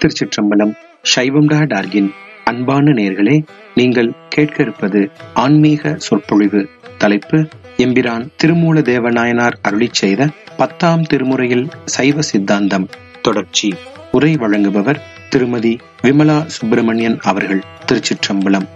திருச்சிற்றம்பலம் சைவம் டா டார்கின் அன்பான நேர்களே நீங்கள் கேட்க இருப்பது ஆன்மீக சொற்பொழிவு தலைப்பு எம்பிரான் திருமூல தேவநாயனார் அருளிச் செய்த பத்தாம் திருமுறையில் சைவ சித்தாந்தம் தொடர்ச்சி உரை வழங்குபவர் திருமதி விமலா சுப்பிரமணியன் அவர்கள் திருச்சிற்றம்பலம்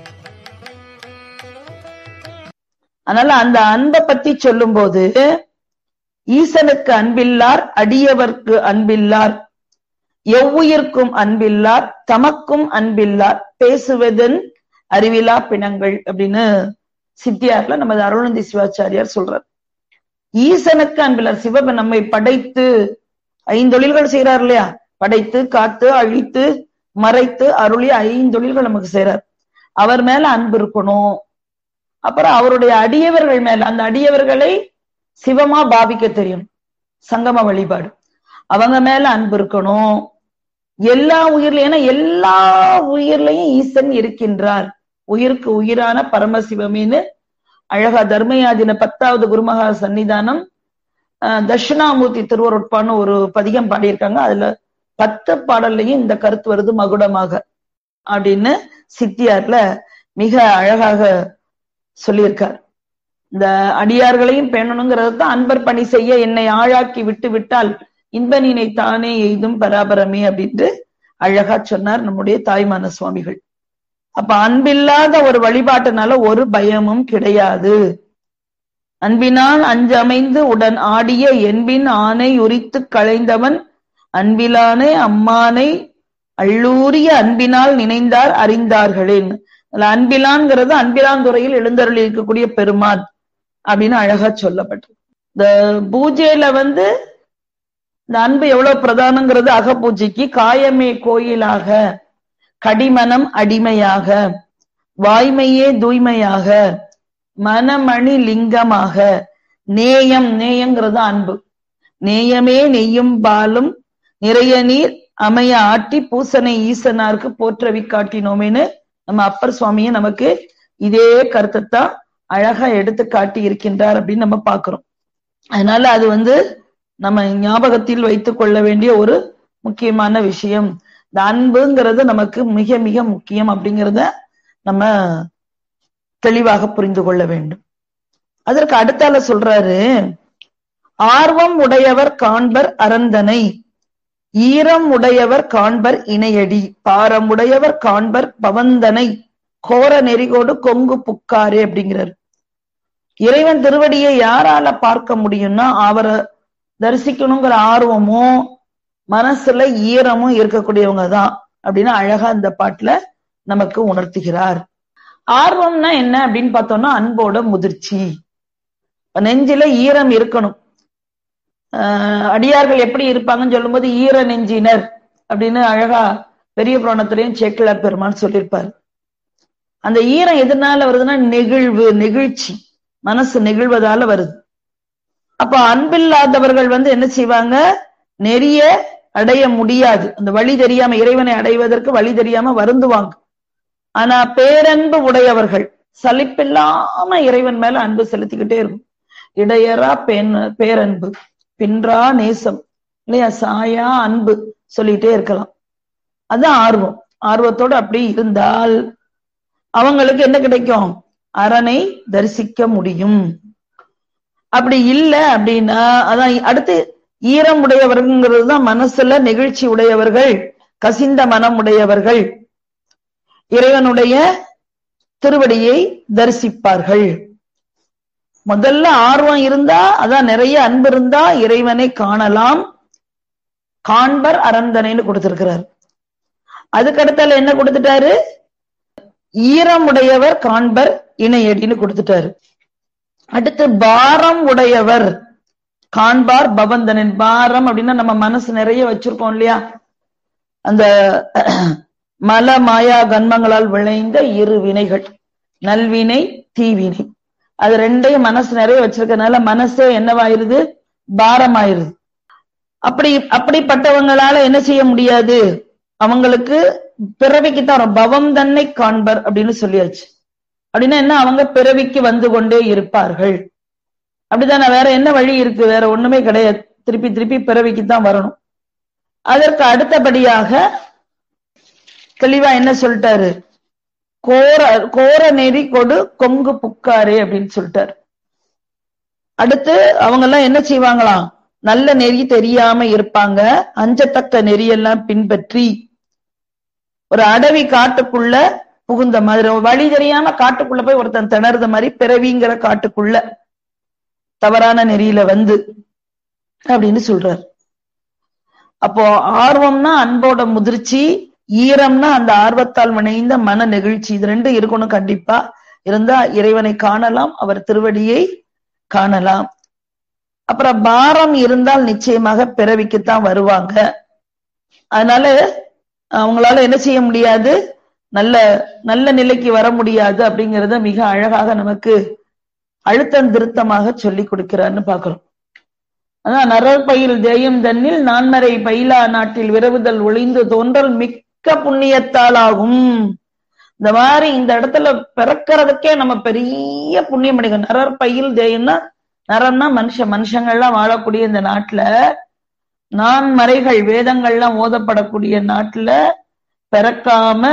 அதனால அந்த அன்பை பத்தி சொல்லும்போது ஈசனுக்கு அன்பில்லார் அடியவர்க்கு அன்பில்லார் எவ்வுயிர்க்கும் அன்பில்லார் தமக்கும் அன்பில்லார் பேசுவதன் அறிவிலா பிணங்கள் அப்படின்னு சித்தியார்ல நமது அருணந்தி சிவாச்சாரியார் சொல்றார் ஈசனுக்கு அன்பில்லார் சிவன் நம்மை படைத்து ஐந்தொழில்கள் செய்யறார் இல்லையா படைத்து காத்து அழித்து மறைத்து அருளி ஐந்தொழில்கள் நமக்கு செய்யறார் அவர் மேல அன்பு இருக்கணும் அப்புறம் அவருடைய அடியவர்கள் மேல அந்த அடியவர்களை சிவமா பாவிக்க தெரியும் சங்கம வழிபாடு அவங்க மேல அன்பு இருக்கணும் எல்லா உயிர்ல ஏன்னா எல்லா உயிர்லயும் ஈசன் இருக்கின்றார் உயிருக்கு உயிரான பரமசிவமின்னு அழகா தர்மயாதின பத்தாவது குருமகா சன்னிதானம் தட்சிணாமூர்த்தி திருவருட்பான்னு ஒரு பதிகம் பாடியிருக்காங்க அதுல பத்து பாடல்லையும் இந்த கருத்து வருது மகுடமாக அப்படின்னு சித்தியார்ல மிக அழகாக சொல்லியிருக்கார் இந்த அடியார்களையும் பேணணுங்கிறது தான் அன்பர் பணி செய்ய என்னை ஆழாக்கி விட்டு விட்டால் இன்பனினை தானே எய்தும் பராபரமே அப்படின்ட்டு அழகா சொன்னார் நம்முடைய தாய்மான சுவாமிகள் அப்ப அன்பில்லாத ஒரு வழிபாட்டுனால ஒரு பயமும் கிடையாது அன்பினால் அஞ்சமைந்து உடன் ஆடிய என்பின் ஆணை உரித்து களைந்தவன் அன்பிலானே அம்மானை அள்ளூரிய அன்பினால் நினைந்தார் அறிந்தார்களேன் அன்பிலான்ங்கிறது அன்பிலாந்துறையில் எழுந்தருளி இருக்கக்கூடிய பெருமான் அப்படின்னு அழகா சொல்லப்பட்டது இந்த பூஜையில வந்து இந்த அன்பு எவ்வளவு பிரதானங்கிறது அக பூஜைக்கு காயமே கோயிலாக கடிமனம் அடிமையாக வாய்மையே தூய்மையாக மனமணி லிங்கமாக நேயம் நேயங்கிறது அன்பு நேயமே நெய்யும் பாலும் நிறைய நீர் அமைய ஆட்டி பூசனை ஈசனாருக்கு போற்றவி காட்டினோமேனு நம்ம அப்பர் சுவாமியும் நமக்கு இதே கருத்தை தான் அழகா எடுத்து காட்டி இருக்கின்றார் அப்படின்னு நம்ம பாக்குறோம் அதனால அது வந்து நம்ம ஞாபகத்தில் வைத்துக் கொள்ள வேண்டிய ஒரு முக்கியமான விஷயம் இந்த அன்புங்கிறது நமக்கு மிக மிக முக்கியம் அப்படிங்கிறத நம்ம தெளிவாக புரிந்து கொள்ள வேண்டும் அதற்கு அடுத்தால சொல்றாரு ஆர்வம் உடையவர் காண்பர் அரந்தனை ஈரம் உடையவர் காண்பர் இணையடி பாரம் உடையவர் காண்பர் பவந்தனை கோர நெறிகோடு கொங்கு புக்காரே அப்படிங்கிறார் இறைவன் திருவடியை யாரால பார்க்க முடியும்னா அவரை தரிசிக்கணுங்கிற ஆர்வமும் மனசுல ஈரமும் இருக்கக்கூடியவங்க தான் அப்படின்னு அழகா இந்த பாட்டுல நமக்கு உணர்த்துகிறார் ஆர்வம்னா என்ன அப்படின்னு பார்த்தோம்னா அன்போட முதிர்ச்சி நெஞ்சில ஈரம் இருக்கணும் அடியார்கள் எப்படி இருப்பாங்கன்னு சொல்லும்போது ஈர நெஞ்சினர் அப்படின்னு அழகா பெரிய புராணத்திலையும் சேக்கிலார் பெருமான் சொல்லியிருப்பார் அந்த ஈரம் எதனால வருதுன்னா நெகிழ்வு நெகிழ்ச்சி மனசு நெகிழ்வதால வருது அப்ப அன்பில்லாதவர்கள் வந்து என்ன செய்வாங்க நெறிய அடைய முடியாது அந்த வழி தெரியாம இறைவனை அடைவதற்கு வழி தெரியாம வருந்துவாங்க ஆனா பேரன்பு உடையவர்கள் சலிப்பில்லாம இறைவன் மேல அன்பு செலுத்திக்கிட்டே இருக்கும் இடையரா பெண் பேரன்பு பின்றா நேசம் இல்லையா சாயா அன்பு சொல்லிட்டே இருக்கலாம் அதுதான் ஆர்வம் ஆர்வத்தோடு அப்படி இருந்தால் அவங்களுக்கு என்ன கிடைக்கும் அரணை தரிசிக்க முடியும் அப்படி இல்லை அப்படின்னா அதான் அடுத்து ஈரம் உடையவர்கள்ங்கிறது தான் மனசுல நெகிழ்ச்சி உடையவர்கள் கசிந்த மனம் உடையவர்கள் இறைவனுடைய திருவடியை தரிசிப்பார்கள் முதல்ல ஆர்வம் இருந்தா அதான் நிறைய அன்பு இருந்தா இறைவனை காணலாம் காண்பர் அரந்தனைன்னு கொடுத்திருக்கிறார் அதுக்கடுத்தால என்ன கொடுத்துட்டாரு ஈரம் உடையவர் காண்பர் இணையடின்னு கொடுத்துட்டாரு அடுத்து பாரம் உடையவர் காண்பார் பவந்தனின் பாரம் அப்படின்னா நம்ம மனசு நிறைய வச்சிருக்கோம் இல்லையா அந்த மல மாயா கன்மங்களால் விளைந்த இரு வினைகள் நல்வினை தீவினை அது ரெண்டையும் மனசு நிறைய வச்சிருக்கனால மனசே என்னவாயிருது பாரமாயிருது அப்படி அப்படிப்பட்டவங்களால என்ன செய்ய முடியாது அவங்களுக்கு பிறவிக்கு தான் பவம் தன்னை காண்பர் அப்படின்னு சொல்லியாச்சு அப்படின்னா என்ன அவங்க பிறவிக்கு வந்து கொண்டே இருப்பார்கள் அப்படிதானே வேற என்ன வழி இருக்கு வேற ஒண்ணுமே கிடையாது திருப்பி திருப்பி பிறவிக்கு தான் வரணும் அதற்கு அடுத்தபடியாக தெளிவா என்ன சொல்லிட்டாரு கோர கோர நெறி கொடு கொங்கு புக்காரே அப்படின்னு சொல்லிட்டாரு அடுத்து அவங்க எல்லாம் என்ன செய்வாங்களாம் நல்ல நெறி தெரியாம இருப்பாங்க அஞ்சத்தக்க நெறியெல்லாம் பின்பற்றி ஒரு அடவி காட்டுக்குள்ள புகுந்த மாதிரி வழி தெரியாம காட்டுக்குள்ள போய் ஒருத்தன் திணறுத மாதிரி பிறவிங்கிற காட்டுக்குள்ள தவறான நெறியில வந்து அப்படின்னு சொல்றாரு அப்போ ஆர்வம்னா அன்போட முதிர்ச்சி ஈரம்னா அந்த ஆர்வத்தால் இணைந்த மன நெகிழ்ச்சி இது ரெண்டும் இருக்கணும் கண்டிப்பா இருந்தா இறைவனை காணலாம் அவர் திருவடியை காணலாம் அப்புறம் பாரம் இருந்தால் நிச்சயமாக பிறவிக்குத்தான் வருவாங்க அதனால அவங்களால என்ன செய்ய முடியாது நல்ல நல்ல நிலைக்கு வர முடியாது அப்படிங்கறத மிக அழகாக நமக்கு அழுத்தம் திருத்தமாக சொல்லி கொடுக்கிறார்னு பாக்குறோம் அதான் நரர் பயில் தேயம் தன்னில் நான்மறை பயிலா நாட்டில் விரவுதல் ஒளிந்து தோன்றல் மிக்க புண்ணியத்தால் ஆகும் இந்த மாதிரி இந்த இடத்துல பிறக்கிறதுக்கே நம்ம பெரிய புண்ணியம் பண்ணிக்கணும் நரர் பயில் தேயம்னா நரம்னா மனுஷன் மனுஷங்கள்லாம் வாழக்கூடிய இந்த நாட்டுல நான்மறைகள் வேதங்கள்லாம் ஓதப்படக்கூடிய நாட்டுல பிறக்காம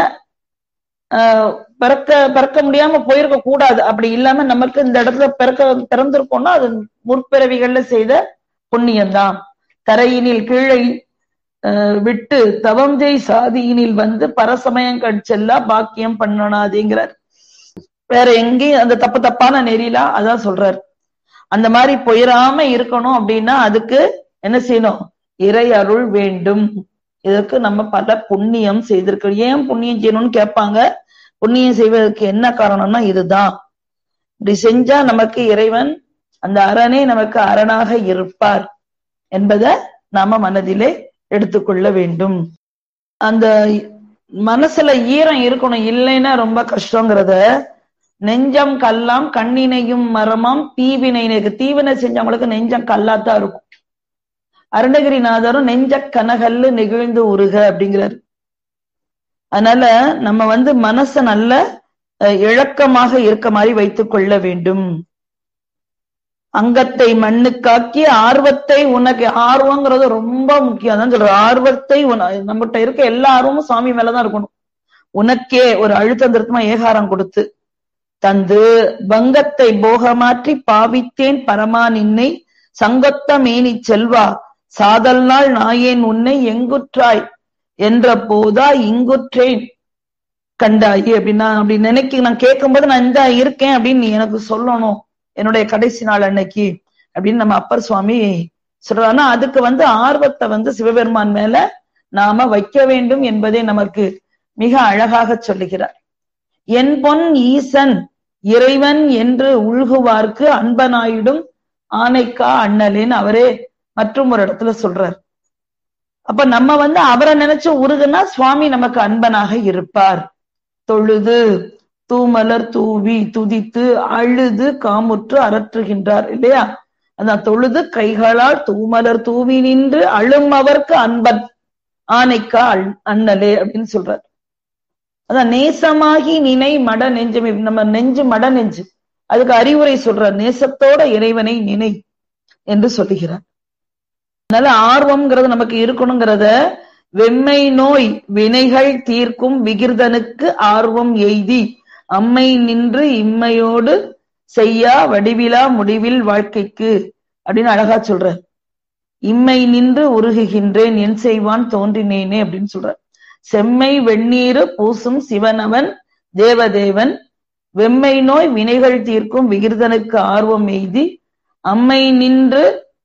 ஆஹ் பிறக்க பிறக்க முடியாம போயிருக்க கூடாது அப்படி இல்லாம நமக்கு இந்த இடத்துல பிறக்க பிறந்திருக்கோம்னா அது முற்பிறவிகள்ல செய்த புண்ணியம்தான் தரையினில் கீழே விட்டு தவம் ஜெய் சாதியினில் வந்து பரசமயம் கட்செல்லா பாக்கியம் பண்ணனாதேங்கிறார் வேற எங்கேயும் அந்த தப்பு தப்பான நெறிலாம் அதான் சொல்றாரு அந்த மாதிரி போயிடாம இருக்கணும் அப்படின்னா அதுக்கு என்ன செய்யணும் இறை அருள் வேண்டும் இதற்கு நம்ம பல புண்ணியம் செய்திருக்கோம் ஏன் புண்ணியம் செய்யணும்னு கேட்பாங்க புண்ணியம் செய்வதற்கு என்ன காரணம்னா இதுதான் இப்படி செஞ்சா நமக்கு இறைவன் அந்த அரணே நமக்கு அரணாக இருப்பார் என்பதை நாம மனதிலே எடுத்துக்கொள்ள வேண்டும் அந்த மனசுல ஈரம் இருக்கணும் இல்லைன்னா ரொம்ப கஷ்டங்கிறத நெஞ்சம் கல்லாம் கண்ணினையும் மரமாம் தீவினை தீவினை செஞ்சவங்களுக்கு நெஞ்சம் கல்லாத்தான் இருக்கும் அருணகிரிநாதரும் நெஞ்ச கனகல்லு நெகிழ்ந்து உருக அப்படிங்கிறாரு அதனால நம்ம வந்து மனச நல்ல இழக்கமாக இருக்க மாதிரி வைத்துக் கொள்ள வேண்டும் அங்கத்தை மண்ணுக்காக்கி ஆர்வத்தை உனக்கு ஆர்வங்கிறது ரொம்ப முக்கியம் அதான் சொல்ற ஆர்வத்தை நம்மகிட்ட இருக்க எல்லா ஆர்வமும் சுவாமி மேலதான் இருக்கணும் உனக்கே ஒரு அழுத்த திருத்தமா ஏகாரம் கொடுத்து தந்து பங்கத்தை போகமாற்றி பாவித்தேன் பரமா நின்னை சங்கத்த மேனி செல்வா சாதல் நாள் நாயேன் உன்னை எங்குற்றாய் என்ற போதா இங்குற்றேன் கண்டாயி அப்படின்னா அப்படி நினைக்க நான் கேட்கும்போது நான் இந்த இருக்கேன் அப்படின்னு நீ எனக்கு சொல்லணும் என்னுடைய கடைசி நாள் அன்னைக்கு அப்படின்னு நம்ம அப்பர் சுவாமி சொல்றாருன்னா அதுக்கு வந்து ஆர்வத்தை வந்து சிவபெருமான் மேல நாம வைக்க வேண்டும் என்பதை நமக்கு மிக அழகாக சொல்லுகிறார் என் பொன் ஈசன் இறைவன் என்று உள்குவார்க்கு அன்பனாயிடும் ஆனைக்கா அண்ணலேன்னு அவரே மற்றும் ஒரு இடத்துல சொல்றார் அப்ப நம்ம வந்து அவரை நினைச்சு உருகுனா சுவாமி நமக்கு அன்பனாக இருப்பார் தொழுது தூமலர் தூவி துதித்து அழுது காமுற்று அரற்றுகின்றார் இல்லையா அதான் தொழுது கைகளால் தூமலர் தூவி நின்று அழும் அவர்க்கு அன்பன் ஆனைக்கா அண்ணலே அப்படின்னு சொல்றார் அதான் நேசமாகி நினை மட நெஞ்சு நம்ம நெஞ்சு மட நெஞ்சு அதுக்கு அறிவுரை சொல்றார் நேசத்தோட இறைவனை நினை என்று சொல்லுகிறார் அதனால ஆர்வம்ங்கிறது நமக்கு இருக்கணுங்கிறத வெம்மை நோய் வினைகள் தீர்க்கும் விகிர்தனுக்கு ஆர்வம் எய்தி அம்மை நின்று இம்மையோடு செய்யா வடிவிலா முடிவில் வாழ்க்கைக்கு அப்படின்னு அழகா சொல்ற இம்மை நின்று உருகுகின்றேன் என் செய்வான் தோன்றினேனே அப்படின்னு சொல்ற செம்மை வெந்நீரு பூசும் சிவனவன் தேவதேவன் வெம்மை நோய் வினைகள் தீர்க்கும் விகிர்தனுக்கு ஆர்வம் எய்தி அம்மை நின்று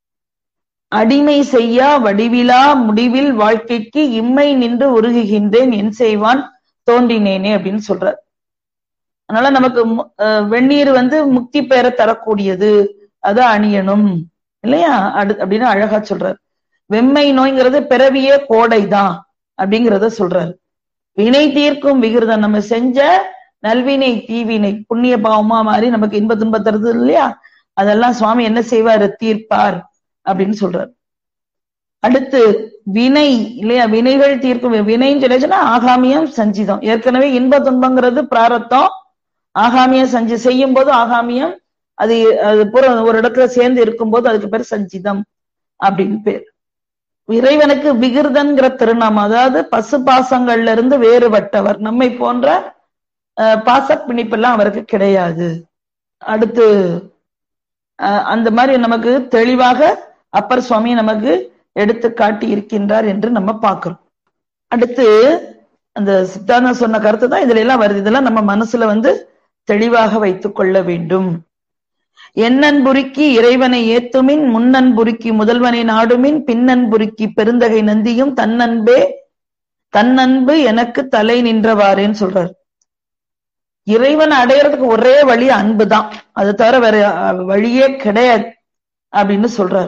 அடிமை செய்யா வடிவிலா முடிவில் வாழ்க்கைக்கு இம்மை நின்று உருகுகின்றேன் என் செய்வான் தோன்றினேனே அப்படின்னு சொல்றார் அதனால நமக்கு வெந்நீர் வந்து முக்தி பெற தரக்கூடியது அதை அணியணும் இல்லையா அடு அப்படின்னு அழகா சொல்றார் வெம்மை நோய்ங்கிறது பிறவியே கோடைதான் அப்படிங்கிறத சொல்றாரு வினை தீர்க்கும் விகிருதம் நம்ம செஞ்ச நல்வினை தீவினை புண்ணிய பாவமா மாதிரி நமக்கு இன்ப துன்ப தருது இல்லையா அதெல்லாம் சுவாமி என்ன செய்வாரு தீர்ப்பார் அப்படின்னு சொல்றாரு அடுத்து வினை இல்லையா வினைகள் தீர்க்கும் வினைன்னு சொல்லிச்சுன்னா ஆகாமியம் சஞ்சிதம் ஏற்கனவே இன்ப துன்பங்கிறது பிராரத்தம் ஆகாமியம் சஞ்சி செய்யும் போது ஆகாமியம் அது அது பூரா ஒரு இடத்துல சேர்ந்து இருக்கும்போது அதுக்கு பேர் சஞ்சிதம் அப்படின்னு பேர் இறைவனுக்கு விகிருதன்கிற திருநாமம் அதாவது பசு பாசங்கள்ல இருந்து வேறுபட்டவர் நம்மை போன்ற அஹ், பாசப்பிணிப்பெல்லாம் அவருக்கு கிடையாது அடுத்து அஹ், அந்த மாதிரி நமக்கு தெளிவாக அப்பர் சுவாமி நமக்கு எடுத்து காட்டி இருக்கின்றார் என்று நம்ம பார்க்கிறோம் அடுத்து அந்த சித்தாந்தம் சொன்ன கருத்து தான் இதுல எல்லாம் வருது இதெல்லாம் நம்ம மனசுல வந்து தெளிவாக வைத்துக் கொள்ள வேண்டும் எண்ணன்புருக்கி இறைவனை ஏத்துமின் முன்னன்புருக்கி முதல்வனை நாடுமின் பின்னன்புருக்கி பெருந்தகை நந்தியும் தன்னன்பே தன்னன்பு எனக்கு தலை நின்றவாறேன்னு சொல்றார் இறைவன் அடையறதுக்கு ஒரே வழி அன்பு தான் அது தவிர வேற அஹ், வழியே கிடையாது அப்படின்னு சொல்றார்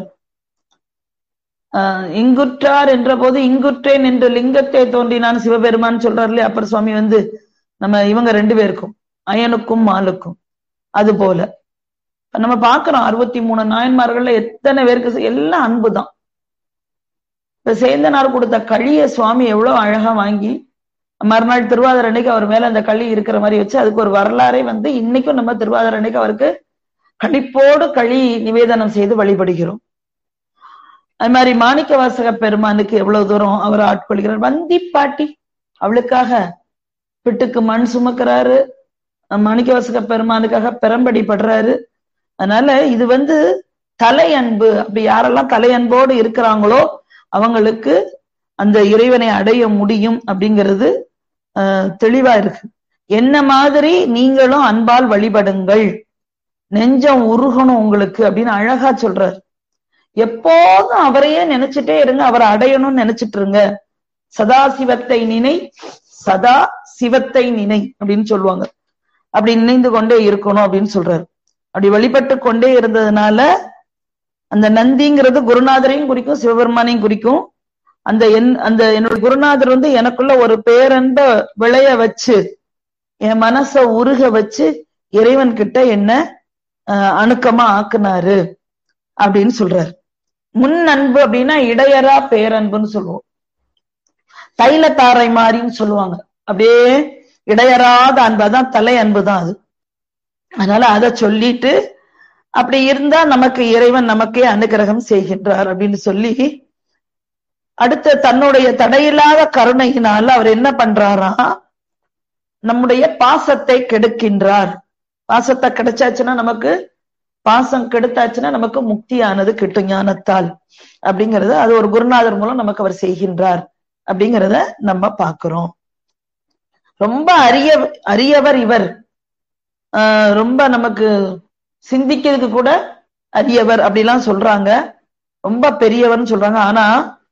ஆஹ் இங்குற்றார் என்ற போது இங்குற்றேன் என்று லிங்கத்தை தோன்றினான் சிவபெருமான் சொல்றார் இல்லையா அப்பர் சுவாமி வந்து நம்ம இவங்க ரெண்டு பேருக்கும் அயனுக்கும் மாலுக்கும் அது போல இப்ப நம்ம பாக்குறோம் அறுபத்தி மூணு நாயன்மார்கள்ல எத்தனை பேருக்கு செ- எல்லாம் அன்புதான் இப்ப சேந்தனார் கொடுத்த களிய சுவாமி எவ்வளவு அழகா வாங்கி மறுநாள் திருவாதிரை அன்னைக்கு அவர் மேல அந்த களி இருக்கிற மாதிரி வச்சு அதுக்கு ஒரு வரலாறே வந்து இன்னைக்கும் நம்ம திருவாதிரை அன்னைக்கு அவருக்கு களிப்போடு களி நிவேதனம் செய்து வழிபடுகிறோம் அது மாதிரி மாணிக்க வாசக பெருமானுக்கு எவ்வளவு தூரம் அவர் ஆட்கொள்கிறார் வந்தி பாட்டி அவளுக்காக பிட்டுக்கு மண் சுமக்கிறாரு மாணிக்க வாசக பெருமானுக்காக பெரம்படி படுறாரு அதனால இது வந்து தலை அன்பு அப்படி யாரெல்லாம் தலை அன்போடு இருக்கிறாங்களோ அவங்களுக்கு அந்த இறைவனை அடைய முடியும் அப்படிங்கிறது ஆஹ், தெளிவா இருக்கு என்ன மாதிரி நீங்களும் அன்பால் வழிபடுங்கள் நெஞ்சம் உருகணும் உங்களுக்கு அப்படின்னு அழகா சொல்றாரு எப்போதும் அவரையே நினைச்சிட்டே இருங்க அவரை அடையணும்னு நினைச்சிட்டு இருங்க சதா சிவத்தை நினை சதா சிவத்தை நினை அப்படின்னு சொல்லுவாங்க அப்படி நினைந்து கொண்டே இருக்கணும் அப்படின்னு சொல்றாரு அப்படி வழிபட்டு கொண்டே இருந்ததுனால அந்த நந்திங்கிறது குருநாதரையும் குறிக்கும் சிவபெருமானையும் குறிக்கும் அந்த என் அந்த என்னோட குருநாதர் வந்து எனக்குள்ள ஒரு பேரன்ப விளைய வச்சு என் மனச உருக வச்சு இறைவன் கிட்ட என்ன அஹ், அணுக்கமா ஆக்குனாரு அப்படின்னு சொல்றாரு முன் அன்பு அப்படின்னா இடையரா பேரன்புன்னு சொல்லுவோம் தைலத்தாரை மாறின்னு சொல்லுவாங்க அப்படியே இடையறாத அன்பு அதான் தலை அன்பு தான் அது அதனால அதை சொல்லிட்டு அப்படி இருந்தா நமக்கு இறைவன் நமக்கே அனுகிரகம் செய்கின்றார் அப்படின்னு சொல்லி அடுத்து தன்னுடைய தடையில்லாத கருணையினால அவர் என்ன பண்றாராம் நம்முடைய பாசத்தை கெடுக்கின்றார் பாசத்தை கிடைச்சாச்சுன்னா நமக்கு பாசம் கெடுத்தாச்சுன்னா நமக்கு முக்தியானது கிட்டும் ஞானத்தால் அப்படிங்கறது அது ஒரு குருநாதர் மூலம் நமக்கு அவர் செய்கின்றார் அப்படிங்கிறத நம்ம பார்க்கிறோம் ரொம்ப அரிய அரியவர் இவர் ஆஹ் ரொம்ப நமக்கு சிந்திக்கிறதுக்கு கூட அரியவர் அப்படிலாம் சொல்றாங்க ரொம்ப பெரியவர்னு சொல்றாங்க ஆனா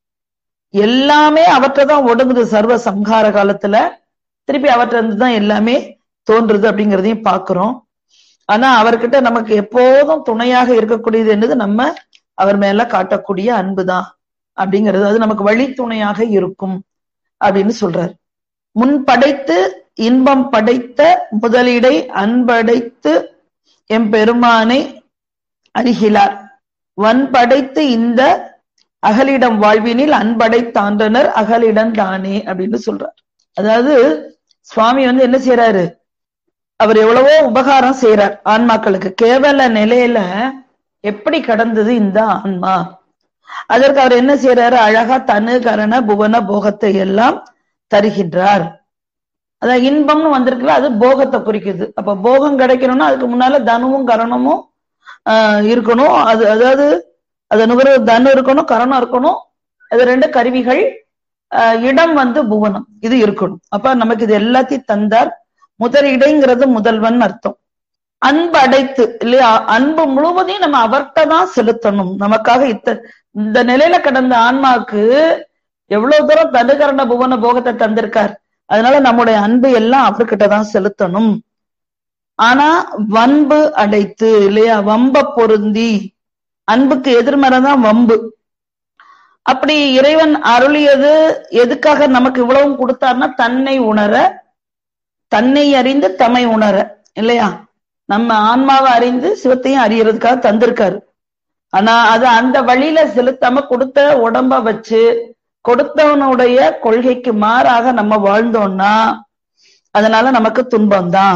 எல்லாமே அவற்றை தான் ஒடுங்குது சர்வ சம்ஹார காலத்துல திருப்பி அவற்றை இருந்து தான் எல்லாமே தோன்றுது அப்படிங்கிறதையும் பார்க்கிறோம் ஆனா அவர்கிட்ட நமக்கு எப்போதும் துணையாக இருக்கக்கூடியது என்னது நம்ம அவர் மேல காட்டக்கூடிய அன்புதான் அப்படிங்கிறது அது நமக்கு வழி துணையாக இருக்கும் அப்படின்னு சொல்றார் முன் படைத்து இன்பம் படைத்த முதலிடை அன்படைத்து எம் பெருமானை அறிகிலார் வன் படைத்து இந்த அகலிடம் வாழ்வினில் அன்படைத்தாண்டனர் அகலிடம் தானே அப்படின்னு சொல்றார் அதாவது சுவாமி வந்து என்ன செய்யறாரு அவர் எவ்வளவோ உபகாரம் செய்யறார் ஆன்மாக்களுக்கு கேவல நிலையில எப்படி கடந்தது இந்த ஆன்மா அதற்கு அவர் என்ன செய்யறாரு அழகா தனு கரண புவன போகத்தை எல்லாம் தருகின்றார் அதான் இன்பம்னு வந்திருக்குல்ல அது போகத்தை குறிக்குது அப்ப போகம் கிடைக்கணும்னா அதுக்கு முன்னால தனுவும் கரணமும் ஆஹ் இருக்கணும் அது அதாவது அது நுகர தனு இருக்கணும் கரணம் இருக்கணும் அது ரெண்டு கருவிகள் ஆஹ் இடம் வந்து புவனம் இது இருக்கணும் அப்ப நமக்கு இது எல்லாத்தையும் தந்தார் முதல் இடைங்கிறது முதல்வன் அர்த்தம் அன்பு அடைத்து இல்லையா அன்பு முழுவதையும் நம்ம அவர்கிட்ட தான் செலுத்தணும் நமக்காக இத்த இந்த நிலையில கடந்த ஆன்மாவுக்கு எவ்வளவு தூரம் தனுகரண புவன போகத்தை தந்திருக்கார் அதனால நம்முடைய அன்பு எல்லாம் அவர்கிட்ட தான் செலுத்தணும் ஆனா வன்பு அடைத்து இல்லையா வம்ப பொருந்தி அன்புக்கு எதிர்மறை தான் வம்பு அப்படி இறைவன் அருளியது எதுக்காக நமக்கு இவ்வளவும் கொடுத்தார்னா தன்னை உணர தன்னை அறிந்து தம்மை உணர இல்லையா நம்ம ஆன்மாவை அறிந்து சிவத்தையும் அறியறதுக்காக தந்திருக்காரு ஆனா அது அந்த வழியில செலுத்தாம கொடுத்த உடம்ப வச்சு கொடுத்தவனுடைய கொள்கைக்கு மாறாக நம்ம வாழ்ந்தோம்னா அதனால நமக்கு துன்பம் தான்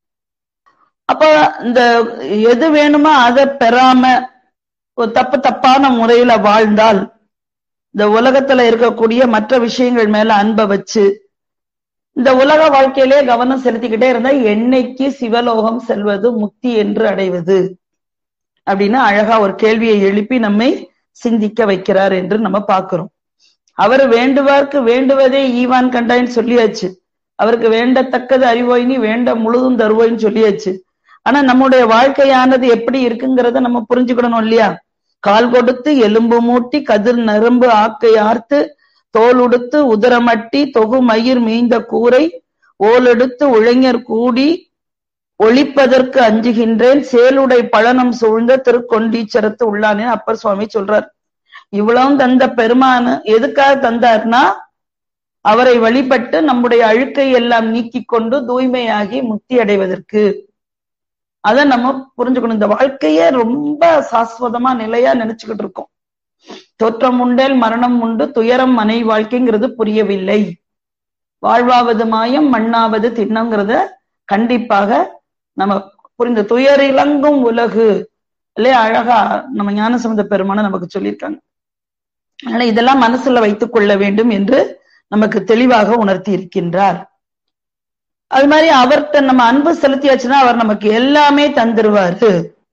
அப்ப இந்த எது வேணுமோ அதை பெறாம ஒரு தப்பு தப்பான முறையில வாழ்ந்தால் இந்த உலகத்துல இருக்கக்கூடிய மற்ற விஷயங்கள் மேல அன்பை வச்சு இந்த உலக வாழ்க்கையிலே கவனம் செலுத்திக்கிட்டே இருந்தா என்னைக்கு சிவலோகம் செல்வது முக்தி என்று அடைவது அப்படின்னு அழகா ஒரு கேள்வியை எழுப்பி நம்மை சிந்திக்க வைக்கிறார் என்று நம்ம பார்க்கிறோம் அவர் வேண்டுவார்க்கு வேண்டுவதே ஈவான் கண்டாயின்னு சொல்லியாச்சு அவருக்கு வேண்டத்தக்கது அறிவோயினி வேண்ட முழுதும் தருவோயின்னு சொல்லியாச்சு ஆனா நம்முடைய வாழ்க்கையானது எப்படி இருக்குங்கிறத நம்ம புரிஞ்சுக்கணும் இல்லையா கால் கொடுத்து எலும்பு மூட்டி கதிர் நரம்பு ஆக்கை ஆர்த்து தோல் உடுத்து உதரமட்டி தொகு மயிர் மீந்த கூரை ஓலெடுத்து உழைஞர் கூடி ஒழிப்பதற்கு அஞ்சுகின்றேன் சேலுடை பழனம் சூழ்ந்த திருக்கொண்டீச்சரத்து உள்ளானே அப்பர் சுவாமி சொல்றார் இவ்வளவும் தந்த பெருமானு எதுக்காக தந்தார்னா அவரை வழிபட்டு நம்முடைய அழுக்கை எல்லாம் நீக்கி கொண்டு தூய்மையாகி முக்தி அடைவதற்கு அத நம்ம புரிஞ்சுக்கணும் இந்த வாழ்க்கையே ரொம்ப சாஸ்வதமா நிலையா நினைச்சுக்கிட்டு இருக்கோம் தோற்றம் உண்டேல் மரணம் உண்டு துயரம் மனை வாழ்க்கைங்கிறது புரியவில்லை வாழ்வாவது மாயம் மண்ணாவது திண்ணங்கிறத கண்டிப்பாக நம்ம புரிந்த துயரிலங்கும் உலகு இல்லையா அழகா நம்ம ஞானசம்பந்த பெருமான நமக்கு சொல்லியிருக்காங்க அதனால இதெல்லாம் மனசுல வைத்துக் கொள்ள வேண்டும் என்று நமக்கு தெளிவாக உணர்த்தி இருக்கின்றார் அது மாதிரி அவர்கிட்ட நம்ம அன்பு செலுத்தியாச்சுன்னா அவர் நமக்கு எல்லாமே தந்துருவாரு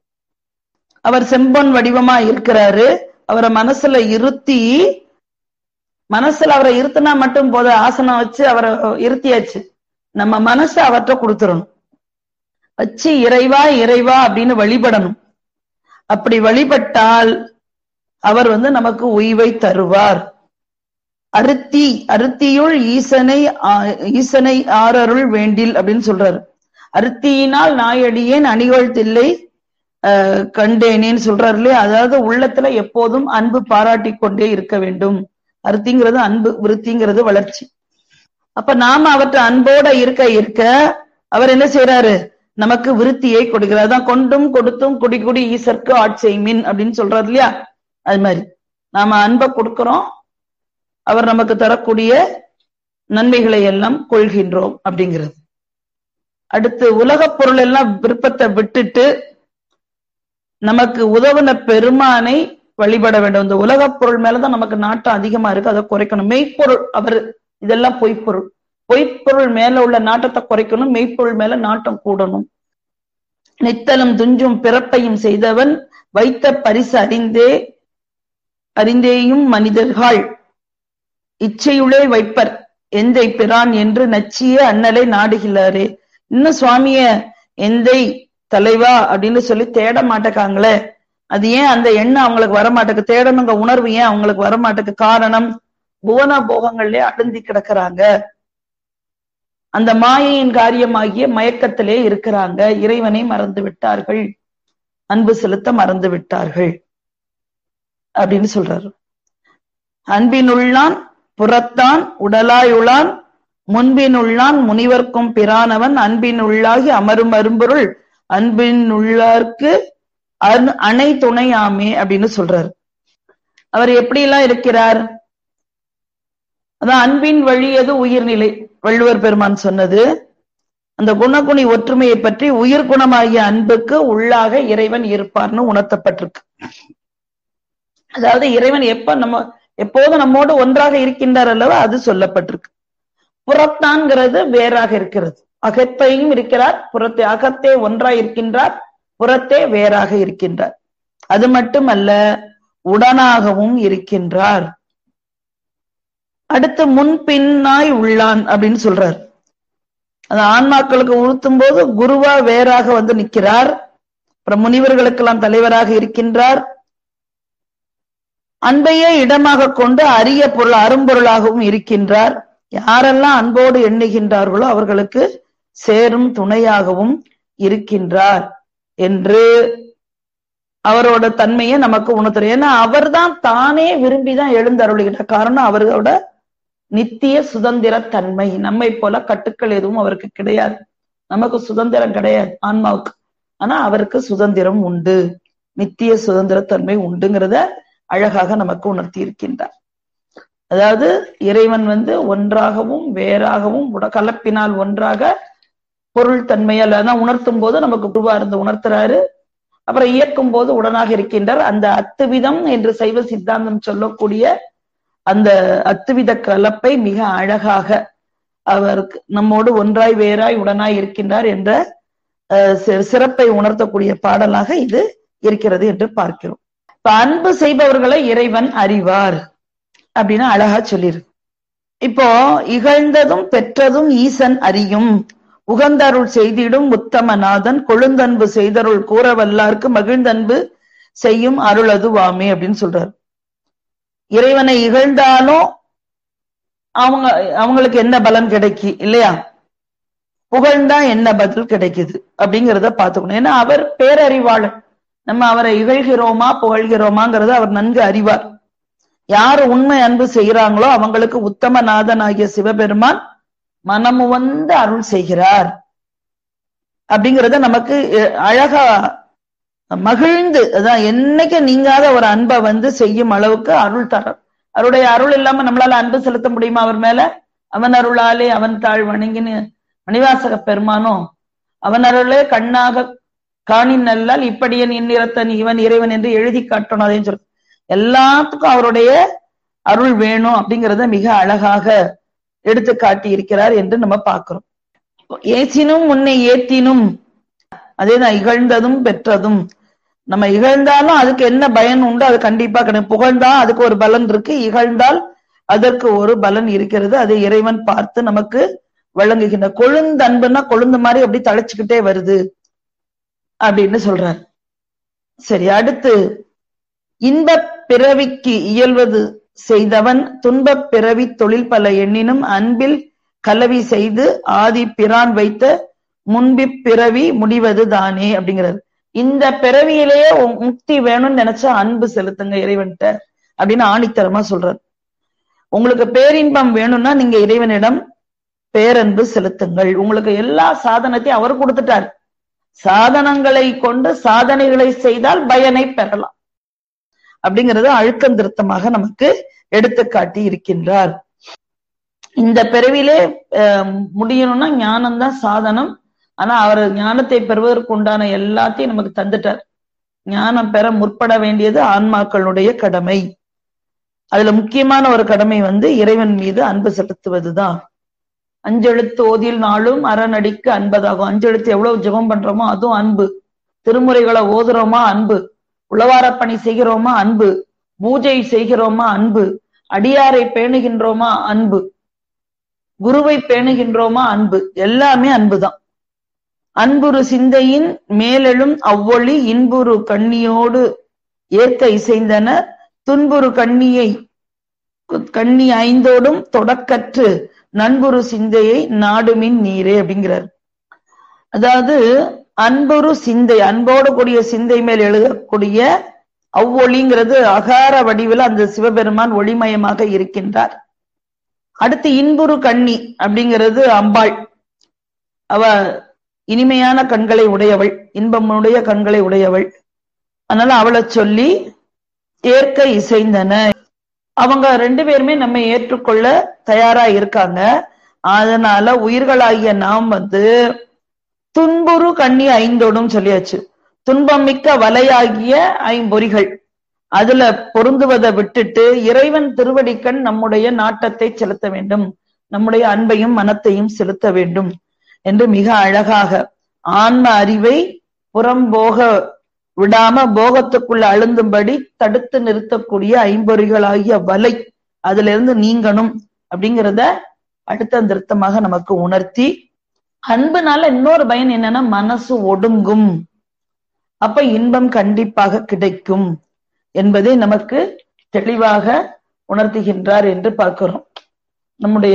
அவர் செம்பொன் வடிவமா இருக்கிறாரு அவரை மனசுல இருத்தி மனசுல அவரை இருத்தினா மட்டும் போத ஆசனம் வச்சு அவரை இருத்தியாச்சு நம்ம மனசை அவர்கிட்ட கொடுத்துடணும் வச்சு இறைவா இறைவா அப்படின்னு வழிபடணும் அப்படி வழிபட்டால் அவர் வந்து நமக்கு உய்வை தருவார் அருத்தி அருத்தியுள் ஈசனை ஈசனை ஆரருள் வேண்டில் அப்படின்னு சொல்றாரு அருத்தியினால் நாயடியேன் அணிகோள் தில்லை கண்டேனேன்னு சொல்றாரு இல்லையா அதாவது உள்ளத்துல எப்போதும் அன்பு பாராட்டி கொண்டே இருக்க வேண்டும் அருத்திங்கிறது அன்பு விருத்திங்கிறது வளர்ச்சி அப்ப நாம அவற்றை அன்போட இருக்க இருக்க அவர் என்ன செய்யறாரு நமக்கு விருத்தியை கொடுக்கிறார் அதான் கொண்டும் கொடுத்தும் குடி குடி ஈசற்கு ஆட்செய்மின் அப்படின்னு சொல்றாரு இல்லையா அது மாதிரி நாம அன்பை கொடுக்கிறோம் அவர் நமக்கு தரக்கூடிய நன்மைகளை எல்லாம் கொள்கின்றோம் அப்படிங்கிறது அடுத்து உலகப் பொருள் எல்லாம் விருப்பத்தை விட்டுட்டு நமக்கு உதவுன பெருமானை வழிபட வேண்டும் இந்த உலகப் பொருள் மேலதான் நமக்கு நாட்டம் அதிகமா இருக்கு அதை குறைக்கணும் மெய்ப்பொருள் அவர் இதெல்லாம் பொய்ப்பொருள் பொய்ப்பொருள் மேல உள்ள நாட்டத்தை குறைக்கணும் மெய்ப்பொருள் மேல நாட்டம் கூடணும் நித்தலும் துஞ்சும் பிறப்பையும் செய்தவன் வைத்த பரிசு அறிந்தே அறிந்தேயும் மனிதர்கள் இச்சையுளே வைப்பர் எந்தை பிரான் என்று நச்சிய அண்ணலை நாடுகிறாரே இன்னும் சுவாமிய எந்தை தலைவா அப்படின்னு சொல்லி தேட மாட்டேக்காங்களே அது ஏன் அந்த எண்ணம் அவங்களுக்கு வரமாட்டேக்கு தேடணுங்க உணர்வு ஏன் அவங்களுக்கு வரமாட்டேக்கு காரணம் புவன போகங்கள்லயே அழுந்தி கிடக்குறாங்க அந்த மாயையின் காரியமாகிய மயக்கத்திலே இருக்கிறாங்க இறைவனை மறந்து விட்டார்கள் அன்பு செலுத்த மறந்து விட்டார்கள் அப்படின்னு சொல்றாரு அன்பினுள்ளான் புறத்தான் உடலாயுளான் முன்பினுள்ளான் முனிவர்க்கும் பிரானவன் அன்பினுள்ளாகி அமரும் அரும்பொருள் அன்பினுள்ளார்க்கு அணை துணையாமே அப்படின்னு சொல்றாரு அவர் எப்படி எல்லாம் இருக்கிறார் அதான் அன்பின் வழியது உயிர்நிலை வள்ளுவர் பெருமான் சொன்னது அந்த குணகுணி ஒற்றுமையை பற்றி உயிர் குணமாகிய அன்புக்கு உள்ளாக இறைவன் இருப்பார்னு உணர்த்தப்பட்டிருக்கு அதாவது இறைவன் எப்ப நம்ம எப்போது நம்மோடு ஒன்றாக இருக்கின்றார் அல்லவா அது சொல்லப்பட்டிருக்கு புறத்தான்கிறது வேறாக இருக்கிறது அகத்தையும் இருக்கிறார் புறத்தே அகத்தே ஒன்றாய் இருக்கின்றார் புறத்தே வேறாக இருக்கின்றார் அது மட்டுமல்ல உடனாகவும் இருக்கின்றார் அடுத்து முன்பின்னாய் உள்ளான் அப்படின்னு சொல்றார் அது ஆன்மாக்களுக்கு உறுத்தும் போது குருவா வேறாக வந்து நிற்கிறார் அப்புறம் முனிவர்களுக்கெல்லாம் தலைவராக இருக்கின்றார் அன்பையே இடமாக கொண்டு அரிய பொருள் அரும்பொருளாகவும் இருக்கின்றார் யாரெல்லாம் அன்போடு எண்ணுகின்றார்களோ அவர்களுக்கு சேரும் துணையாகவும் இருக்கின்றார் என்று அவரோட தன்மையை நமக்கு உணர்த்துறோம் ஏன்னா அவர் தான் தானே விரும்பிதான் எழுந்தருளுகின்ற காரணம் அவரோட நித்திய சுதந்திர தன்மை நம்மை போல கட்டுக்கள் எதுவும் அவருக்கு கிடையாது நமக்கு சுதந்திரம் கிடையாது ஆன்மாவுக்கு ஆனா அவருக்கு சுதந்திரம் உண்டு நித்திய சுதந்திர தன்மை உண்டுங்கிறத அழகாக நமக்கு உணர்த்தி இருக்கின்றார் அதாவது இறைவன் வந்து ஒன்றாகவும் வேறாகவும் கலப்பினால் ஒன்றாக பொருள் தன்மையால் அதான் உணர்த்தும் போது நமக்கு குருவா இருந்து உணர்த்துறாரு அப்புறம் இயக்கும் போது உடனாக இருக்கின்றார் அந்த அத்துவிதம் என்று சைவ சித்தாந்தம் சொல்லக்கூடிய அந்த அத்துவித கலப்பை மிக அழகாக அவருக்கு நம்மோடு ஒன்றாய் வேறாய் உடனாய் இருக்கின்றார் என்ற சிறப்பை உணர்த்தக்கூடிய பாடலாக இது இருக்கிறது என்று பார்க்கிறோம் இப்ப அன்பு செய்பவர்களை இறைவன் அறிவார் அப்படின்னு அழகா சொல்லியிருக்கு இப்போ இகழ்ந்ததும் பெற்றதும் ஈசன் அறியும் உகந்தருள் செய்திடும் உத்தமநாதன் கொழுந்தன்பு செய்தருள் கூற வல்லார்க்கு மகிழ்ந்தன்பு செய்யும் அருளது வாமே அப்படின்னு சொல்றாரு இறைவனை இகழ்ந்தாலும் அவங்க அவங்களுக்கு என்ன பலன் கிடைக்கி இல்லையா புகழ்ந்தா என்ன பதில் கிடைக்குது அப்படிங்கிறத பாத்துக்கணும் ஏன்னா அவர் பேரறிவாளன் நம்ம அவரை இகழ்கிறோமா புகழ்கிறோமாங்கிறத அவர் நன்கு அறிவார் யாரு உண்மை அன்பு செய்யறாங்களோ அவங்களுக்கு உத்தமநாதன் ஆகிய சிவபெருமான் மனமு வந்து அருள் செய்கிறார் அப்படிங்கறத நமக்கு அழகா மகிழ்ந்து அதான் என்னைக்கு நீங்காத ஒரு அன்பை வந்து செய்யும் அளவுக்கு அருள் தர அவருடைய அருள் இல்லாம நம்மளால அன்பு செலுத்த முடியுமா அவர் மேல அவன் அருளாலே அவன் தாழ் வணங்கின்னு மணிவாசக பெருமானும் அவன் அருளே கண்ணாக காணின் நல்லால் இப்படியன் இன்னிறத்தன் இவன் இறைவன் என்று எழுதி காட்டணும் அதையும் சொல்ல எல்லாத்துக்கும் அவருடைய அருள் வேணும் அப்படிங்கிறத மிக அழகாக எடுத்து காட்டி இருக்கிறார் என்று நம்ம பார்க்கிறோம் ஏசினும் உன்னை ஏத்தினும் அதேதான் இகழ்ந்ததும் பெற்றதும் நம்ம இகழ்ந்தாலும் அதுக்கு என்ன பயன் உண்டு அது கண்டிப்பா கிடையாது புகழ்ந்தா அதுக்கு ஒரு பலன் இருக்கு இகழ்ந்தால் அதற்கு ஒரு பலன் இருக்கிறது அதை இறைவன் பார்த்து நமக்கு வழங்குகின்ற கொழுந்து அன்புன்னா கொழுந்து மாதிரி அப்படி தழைச்சுக்கிட்டே வருது அப்படின்னு சொல்றார் சரி அடுத்து இன்பப் பிறவிக்கு இயல்வது செய்தவன் துன்பப் பிறவி தொழில் பல எண்ணினும் அன்பில் கலவி செய்து ஆதி பிரான் வைத்த முன்பிப் பிறவி முடிவது தானே அப்படிங்கிறாரு இந்த பிறவியிலேயே முக்தி வேணும்னு நினைச்சா அன்பு செலுத்துங்க இறைவன்கிட்ட அப்படின்னு ஆணித்தரமா சொல்றாரு உங்களுக்கு பேரின்பம் வேணும்னா நீங்க இறைவனிடம் பேரன்பு செலுத்துங்கள் உங்களுக்கு எல்லா சாதனத்தையும் அவர் கொடுத்துட்டார் சாதனங்களை கொண்டு சாதனைகளை செய்தால் பயனை பெறலாம் அப்படிங்கறது அழுத்தம் திருத்தமாக நமக்கு எடுத்து காட்டி இருக்கின்றார் இந்த பிறவிலே முடியணும்னா ஞானம் தான் சாதனம் ஆனா அவர் ஞானத்தை பெறுவதற்கு உண்டான எல்லாத்தையும் நமக்கு தந்துட்டார் ஞானம் பெற முற்பட வேண்டியது ஆன்மாக்களுடைய கடமை அதுல முக்கியமான ஒரு கடமை வந்து இறைவன் மீது அன்பு செலுத்துவதுதான் அஞ்செழுத்து ஓதியில் நாளும் அறநடிக்கு அன்பதாகும் அஞ்செழுத்து எவ்வளவு ஜெபம் பண்றோமோ அதுவும் அன்பு திருமுறைகளை ஓதுறோமா அன்பு உளவாரப்பணி செய்கிறோமா அன்பு பூஜை செய்கிறோமா அன்பு அடியாரை பேணுகின்றோமா அன்பு குருவை பேணுகின்றோமா அன்பு எல்லாமே அன்புதான் அன்புரு சிந்தையின் மேலெழும் அவ்வொளி இன்புரு கண்ணியோடு ஏற்க இசைந்தன துன்புறு கண்ணியை கண்ணி ஐந்தோடும் தொடக்கற்று நண்புரு சிந்தையை நாடுமின் நீரே அப்படிங்கிறார் அதாவது அன்புரு சிந்தை அன்போடு கூடிய சிந்தை மேல் எழுதக்கூடிய அவ்வொளிங்கிறது அகார வடிவில் அந்த சிவபெருமான் ஒளிமயமாக இருக்கின்றார் அடுத்து இன்புரு கண்ணி அப்படிங்கிறது அம்பாள் அவ இனிமையான கண்களை உடையவள் இன்பமுடைய கண்களை உடையவள் அதனால அவளை சொல்லி ஏற்க இசைந்தன அவங்க ரெண்டு பேருமே நம்ம ஏற்றுக்கொள்ள தயாரா இருக்காங்க அதனால உயிர்களாகிய நாம் வந்து துன்புறு கண்ணி ஐந்தோடும் சொல்லியாச்சு துன்பம் மிக்க வலையாகிய ஐம்பொறிகள் அதுல பொருந்துவதை விட்டுட்டு இறைவன் திருவடிக்கண் நம்முடைய நாட்டத்தை செலுத்த வேண்டும் நம்முடைய அன்பையும் மனத்தையும் செலுத்த வேண்டும் என்று மிக அழகாக ஆன்ம அறிவை புறம்போக விடாம போகத்துக்குள்ள அழுந்தும்படி தடுத்து நிறுத்தக்கூடிய ஐம்பொறிகளாகிய வலை அதுல இருந்து நீங்கணும் அப்படிங்கிறத அடுத்த திருத்தமாக நமக்கு உணர்த்தி அன்புனால இன்னொரு பயன் என்னன்னா மனசு ஒடுங்கும் அப்ப இன்பம் கண்டிப்பாக கிடைக்கும் என்பதை நமக்கு தெளிவாக உணர்த்துகின்றார் என்று பார்க்கிறோம் நம்முடைய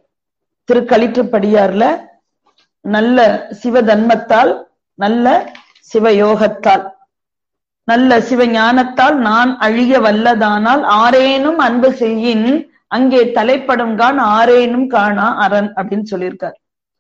திருக்களிற்றுப்படியார்ல நல்ல சிவதன்மத்தால் நல்ல சிவயோகத்தால் நல்ல சிவஞானத்தால் நான் அழிய வல்லதானால் ஆரேனும் அன்பு செய்யின் அங்கே தலைப்படும் கான் ஆரேனும் காணா அரண் அப்படின்னு சொல்லியிருக்கார்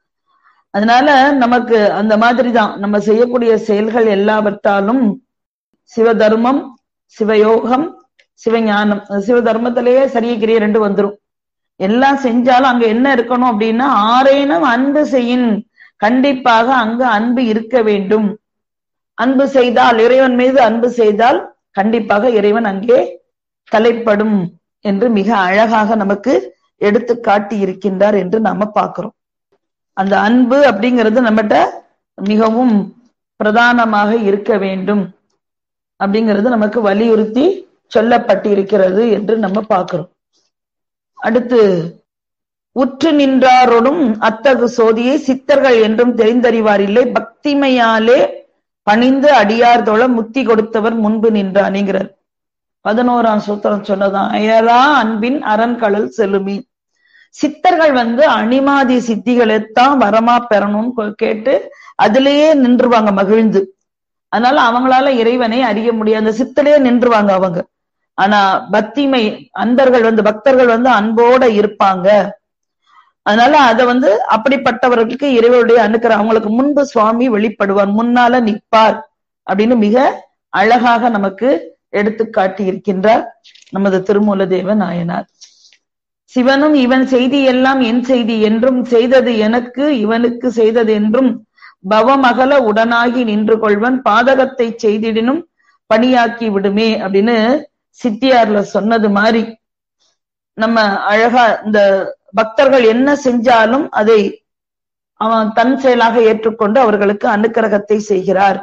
அதனால நமக்கு அந்த மாதிரிதான் நம்ம செய்யக்கூடிய செயல்கள் எல்லாவற்றாலும் சிவதர்மம் சிவயோகம் சிவஞானம் சிவதர்மத்திலேயே சரியக்கிரிய ரெண்டு வந்துரும் எல்லாம் செஞ்சாலும் அங்க என்ன இருக்கணும் அப்படின்னா ஆரேனும் அன்பு செய்யின் கண்டிப்பாக அங்கு அன்பு இருக்க வேண்டும் அன்பு செய்தால் இறைவன் மீது அன்பு செய்தால் கண்டிப்பாக இறைவன் அங்கே தலைப்படும் என்று மிக அழகாக நமக்கு எடுத்து காட்டி இருக்கின்றார் என்று நாம பார்க்கிறோம் அந்த அன்பு அப்படிங்கிறது நம்மகிட்ட மிகவும் பிரதானமாக இருக்க வேண்டும் அப்படிங்கிறது நமக்கு வலியுறுத்தி சொல்லப்பட்டிருக்கிறது என்று நம்ம பார்க்கிறோம் அடுத்து உற்று நின்றாரோடும் அத்தகு சோதியை சித்தர்கள் என்றும் தெரிந்தறிவார் இல்லை பக்திமையாலே பணிந்து அடியார் தோழ முத்தி கொடுத்தவர் முன்பு நின்றான்ங்கிறார் பதினோராம் சூத்திரம் சொன்னதான் அயரா அன்பின் அரண்கடல் செலுமி சித்தர்கள் வந்து அணிமாதி சித்திகளைத்தான் வரமா பெறணும்னு கேட்டு அதிலேயே நின்றுவாங்க மகிழ்ந்து அதனால அவங்களால இறைவனை அறிய முடியாது அந்த சித்திலேயே நின்றுவாங்க அவங்க ஆனா பக்திமை அன்பர்கள் வந்து பக்தர்கள் வந்து அன்போட இருப்பாங்க அதனால அத வந்து அப்படிப்பட்டவர்களுக்கு இறைவனுடைய அணுக்கிற அவங்களுக்கு முன்பு சுவாமி வெளிப்படுவார் முன்னால நிற்பார் அப்படின்னு மிக அழகாக நமக்கு எடுத்து காட்டி இருக்கின்றார் நமது திருமூல தேவ நாயனார் சிவனும் இவன் செய்தி எல்லாம் என் செய்தி என்றும் செய்தது எனக்கு இவனுக்கு செய்தது என்றும் பவமகல உடனாகி நின்று கொள்வன் பாதகத்தை செய்திடினும் பணியாக்கி விடுமே அப்படின்னு சித்தியார்ல சொன்னது மாதிரி நம்ம அழகா இந்த பக்தர்கள் என்ன செஞ்சாலும் அதை அவன் தன் செயலாக ஏற்றுக்கொண்டு அவர்களுக்கு அனுக்கிரகத்தை செய்கிறார்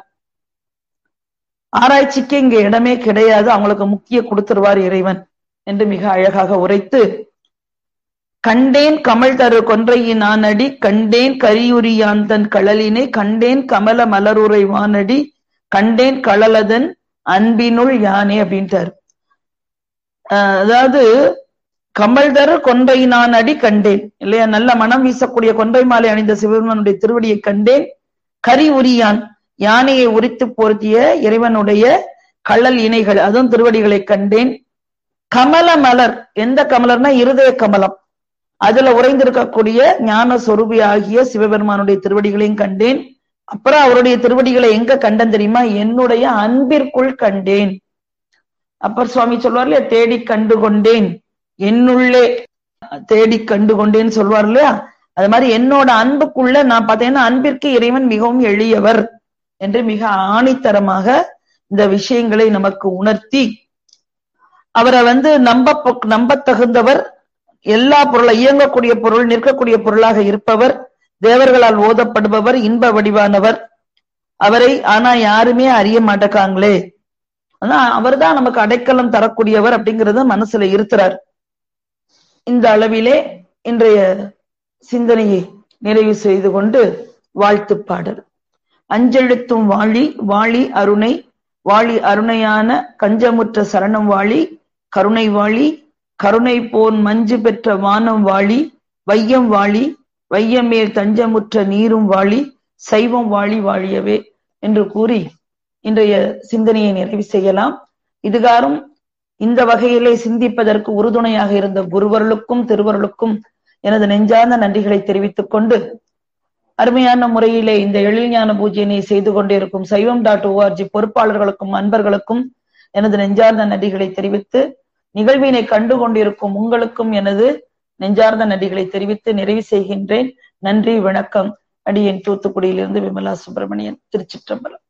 ஆராய்ச்சிக்கு இங்க இடமே கிடையாது அவங்களுக்கு முக்கிய கொடுத்துருவார் இறைவன் என்று மிக அழகாக உரைத்து கண்டேன் கமல் தரு கொன்றையின் நானடி கண்டேன் கரியுரியான் தன் கழலினை கண்டேன் கமல மலருரை வானடி கண்டேன் கழலதன் அன்பினுள் யானே அப்படின்ட்டார் அதாவது கமல் தரு கொன்றை நான் அடி கண்டேன் இல்லையா நல்ல மனம் வீசக்கூடிய கொன்றை மாலை அணிந்த சிவபெருமனுடைய திருவடியை கண்டேன் கரி உரியான் யானையை உரித்து பொருத்திய இறைவனுடைய கள்ளல் இணைகள் அதுவும் திருவடிகளை கண்டேன் கமல மலர் எந்த கமலர்னா இருதய கமலம் அதுல உறைந்திருக்கக்கூடிய ஞான சொரூபி ஆகிய சிவபெருமானுடைய திருவடிகளையும் கண்டேன் அப்புறம் அவருடைய திருவடிகளை எங்க கண்டன் தெரியுமா என்னுடைய அன்பிற்குள் கண்டேன் அப்பர் சுவாமி சொல்வார் இல்லையா தேடி கண்டு கொண்டேன் என்னுள்ளே தேடி கண்டு கொண்டேன்னு சொல்வார் இல்லையா அது மாதிரி என்னோட அன்புக்குள்ள நான் பார்த்தேன்னா அன்பிற்கு இறைவன் மிகவும் எளியவர் என்று மிக ஆணித்தரமாக இந்த விஷயங்களை நமக்கு உணர்த்தி அவரை வந்து நம்ப நம்ப தகுந்தவர் எல்லா பொருளை இயங்கக்கூடிய பொருள் நிற்கக்கூடிய பொருளாக இருப்பவர் தேவர்களால் ஓதப்படுபவர் இன்ப வடிவானவர் அவரை ஆனா யாருமே அறிய மாட்டேக்காங்களே ஆனா அவர் தான் நமக்கு அடைக்கலம் தரக்கூடியவர் அப்படிங்கறத மனசுல இருத்துறார் இந்த அளவிலே இன்றைய சிந்தனையை நிறைவு செய்து கொண்டு வாழ்த்து பாடல் அஞ்செழுத்தும் வாழி வாழி அருணை வாழி அருணையான கஞ்சமுற்ற சரணம் வாழி கருணை வாழி கருணை போன் மஞ்சு பெற்ற வானம் வாழி வையம் வாழி வையமேல் தஞ்சமுற்ற நீரும் வாழி சைவம் வாழி வாழியவே என்று கூறி இன்றைய சிந்தனையை நிறைவு செய்யலாம் இதுகாரும் இந்த வகையிலே சிந்திப்பதற்கு உறுதுணையாக இருந்த குருவர்களுக்கும் திருவருளுக்கும் எனது நெஞ்சார்ந்த நன்றிகளை தெரிவித்துக் கொண்டு அருமையான முறையிலே இந்த எழில்ஞான பூஜையினை செய்து கொண்டிருக்கும் சைவம் டாட் ஓஆர்ஜி பொறுப்பாளர்களுக்கும் அன்பர்களுக்கும் எனது நெஞ்சார்ந்த நன்றிகளை தெரிவித்து நிகழ்வினை கண்டு கொண்டிருக்கும் உங்களுக்கும் எனது நெஞ்சார்ந்த நன்றிகளை தெரிவித்து நிறைவு செய்கின்றேன் நன்றி வணக்கம் அடியேன் தூத்துக்குடியிலிருந்து விமலா சுப்பிரமணியன் திருச்சிற்றம்பலம்